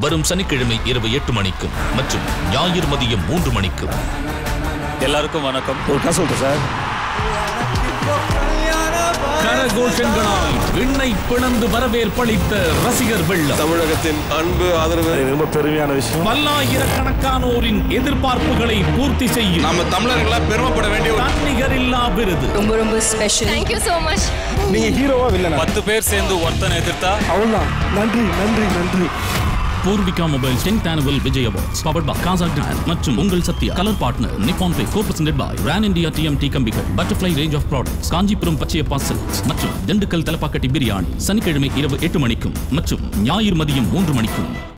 வரும் சனிக்கிழமை இரவு எட்டு மணிக்கும் மற்றும் ஞாயிறு மதியம் மூன்று மணிக்கும் எல்லாருக்கும் வணக்கம் ஒரு கதை சொல்லிட்டேன் சார் கரகோஷங்களால் விண்ணை பிளந்து வரவேற்பளித்த ரசிகர் வெள்ளம் தமிழகத்தின் அன்பு ஆதரவு இது ரொம்ப பெருமையான விஷயம் பல்லாயிரக்கணக்கானோரின் எதிர்பார்ப்புகளை பூர்த்தி செய்யும் நம்ம தமிழர்களா பெருமைப்பட வேண்டிய ஒரு தன்னிகரில்லா விருது ரொம்ப ரொம்ப ஸ்பெஷல் தேங்க்யூ ஸோ மச் நீங்க ஹீரோவா வில்லனா பத்து பேர் சேர்ந்து ஒருத்தனை எதிர்த்தா அவ்வளவுதான் நன்றி நன்றி நன்றி Poorvika mobile 10th annual Vijay awards powered by Casagrand மற்றும் உங்கள் சத்யா கலர் பார்ட்னர் நிப்பான் பே கோ பிரசன்டட் பை ரான் இந்தியா டிஎம்டி கம்பிகள் Butterfly range of products Kanchipuram Pachaiyappa silks மற்றும் திண்டுக்கல் தலப்பாக்கட்டி பிரியாணி சனிக்கிழமை இரவு எட்டு மணிக்கும் மற்றும் ஞாயிறு மதியம் மூன்று மணிக்கும்